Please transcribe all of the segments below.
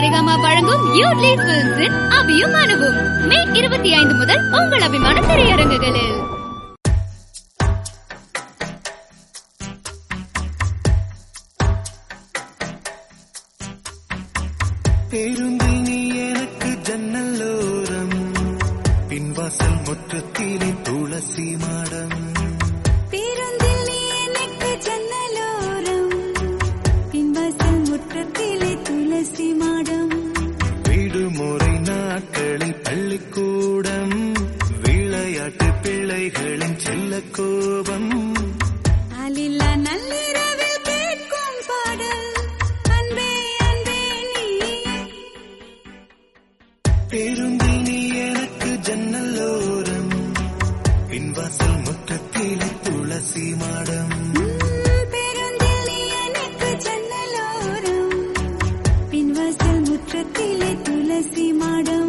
சரிகமா வழங்கும் யூட்லி பிலிம்ஸின் அபியும் அனுவும் மே இருபத்தி ஐந்து முதல் உங்கள் அபிமான திரையரங்குகளில் பேருந்தில் நீ எனக்கு ஜன்னலோரம் பின்வாசல் முற்றத்திலே துளசி மாடம் பேருந்தில் நீ எனக்கு ஜன்னலோரம் பின்வாசல் முற்றத்திலே துளசி மாடம் விடுமுறை நாட்களில் பள்ளிக்கூடம் விளையாட்டு பிள்ளைகளின் செல்ல கோபம் ஆளில்லா நள்ளிரவில் கேட்கும் பாடல் அன்பே அன்பே நீ பேருந்தில் நீ எனக்கு ஜன்னலோரம் பின்வாசல் முற்றத்திலே துளசி மாடம் பேருந்தில் நீ எனக்கு ஜன்னலோரம் பின்வாசல் முற்றத்திலே துளசி மாடம்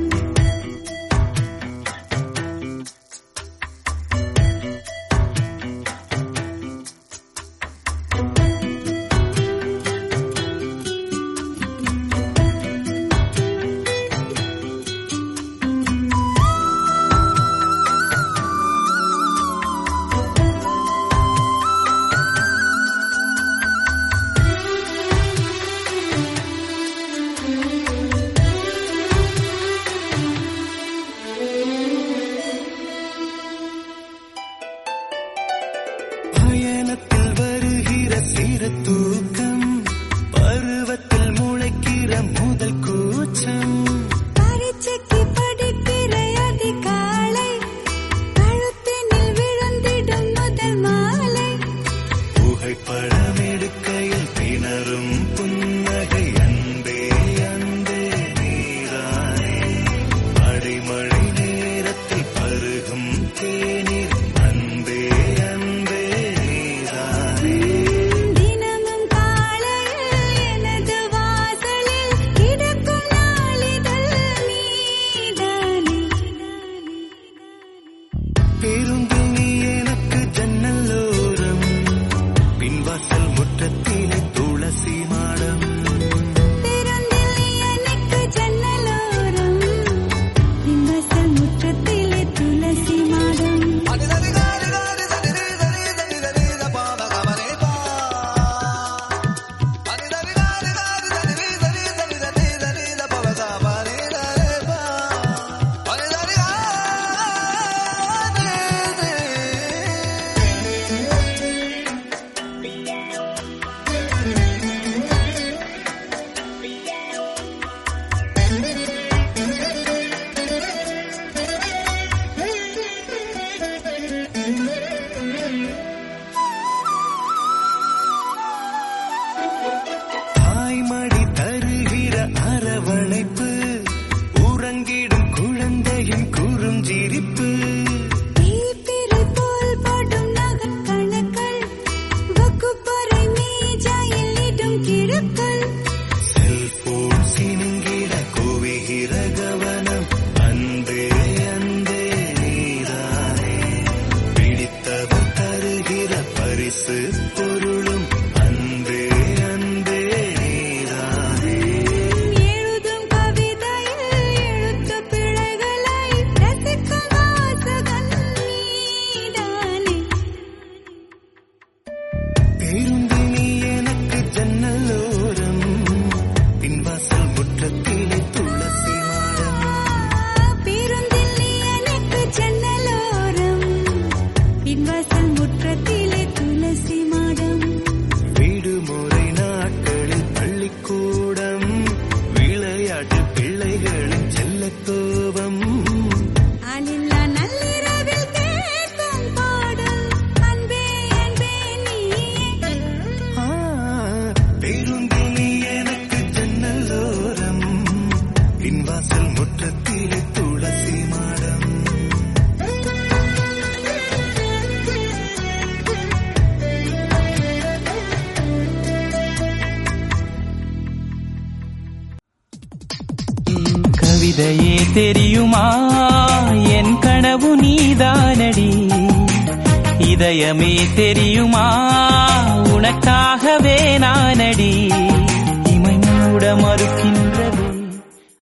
பயணத்தில் வருகிற சிற தூக்கம் பருவத்தில் முளைக்கிற முதல் கூச்சம் பரீட்சைக்கு படிக்கிற அதிகாலை கழுத்தினில் விழுந்திடும் முதல் மாலை புகைப்படம் எடுக்கையில் திணறும் புன்னகை அன்பே அன்பே நீரானே அடைமழை நேரத்தில் பருகும் தேநீர் அன்பே அன்பே நீரானே தினமும் காலையில் எனது வாசலில் கிடக்கும் நாளிதழ் நீதானே பேருந்தில் நீ எனக்கு ஜன்னலோரம் பின்வாசல் முற்றத்திலே துளசி மாடம் பேருந்தில் நீ எனக்கு ஜன்னலோரம் பின்வாசல் முற்றத்திலே துளசி மாடம் தாய்மடி தருகிற அரவணைப்பு உறங்கிடும் குழந்தையின் குறுஞ்சிரிப்பு தீப்பிரை போல் படும் நகக்கணுக்கள் வகுப்பறை மேஜையில் இடும் கிறுக்கள் செல்போன் சினுங்கிட குவிகிற கவனம் அன்பே அன்பே நீதானே பிடித்தவர் தருகிற பரிசு பொருளும் அன்பே அன்பே நீதானே எழுதும் கவிதையில் எழுத்து பிழைகளை ரசிக்கும் வாசகன் நீதானே பேருந்தில் நீ எனக்கு ஜன்னலோரம் பின்வாசல் முற்றத்திலே துளசி மாடம் பேருந்தில் நீ எனக்கு ஜன்னலோரம் பின்வாசல் முற்றத்திலே துளசி மாடம் விடுமுறை நாட்களில் பள்ளிக்கூடம் விளையாட்டு பிள்ளைகளின் செல்லக் கோபம் ஆளில்லா நள்ளிரவில் கேட்கும் பாடல் அன்பே அன்பே நீயே ஆ, பேருந்தில் நீ எனக்கு ஜன்னலோரம் பின்வாசல் முற்றத்திலே துளசி மாடம் கவிதையே தெரியுமா என் கனவு நீதானடி இதயமே தெரியுமா உனக்காகவே நானடி இமை மூட மறுக்கின்ற